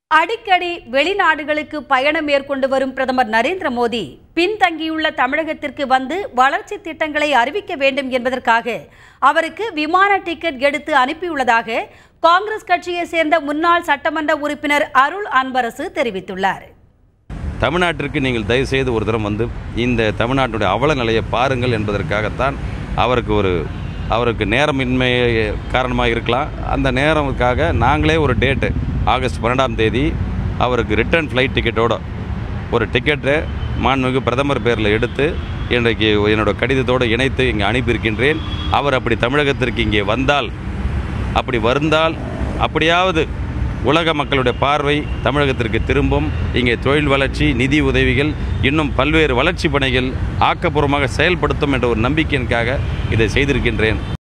அடிக்கடி வெளிநாடுகளுக்கு பயணம் மேற்கொண்டு வரும் பிரதமர் நரேந்திர மோடி பின்தங்கியுள்ள தமிழகத்திற்கு வந்து வளர்ச்சி திட்டங்களை அறிவிக்க வேண்டும் என்பதற்காக அவருக்கு விமான டிக்கெட் எடுத்து அனுப்பியுள்ளதாக காங்கிரஸ் கட்சியை சேர்ந்த முன்னாள் சட்டமன்ற உறுப்பினர் அருள் அன்பரசு தெரிவித்துள்ளார் தமிழ்நாட்டிற்கு நீங்கள் தயவுசெய்து ஒரு தரம் வந்து இந்த தமிழ்நாட்டுடைய அவல நிலையை பாருங்கள் என்பதற்காகத்தான் அவருக்கு ஒரு அவருக்கு நேரமின்மை காரணமாக இருக்கலாம் அந்த நேரமுக்காக நாங்களே ஒரு டேட்டு ஆகஸ்ட் பன்னெண்டாம் தேதி அவருக்கு ரிட்டர்ன் ஃப்ளைட் டிக்கெட்டோட ஒரு டிக்கெட்டை மாண்புமிகு பிரதமர் பேரில் எடுத்து இன்றைக்கு என்னோட கடிதத்தோடு இணைத்து இங்கே அனுப்பியிருக்கின்றேன் அவர் அப்படி தமிழகத்திற்கு இங்கே வந்தால் அப்படி வருந்தால் அப்படியாவது உலக மக்களுடைய பார்வை தமிழகத்திற்கு திரும்பும் இங்கே தொழில் வளர்ச்சி நிதி உதவிகள் இன்னும் பல்வேறு வளர்ச்சி பணிகள் ஆக்கப்பூர்வமாக செயல்படுத்தும் என்ற ஒரு நம்பிக்கையின்காக இதை செய்திருக்கின்றேன்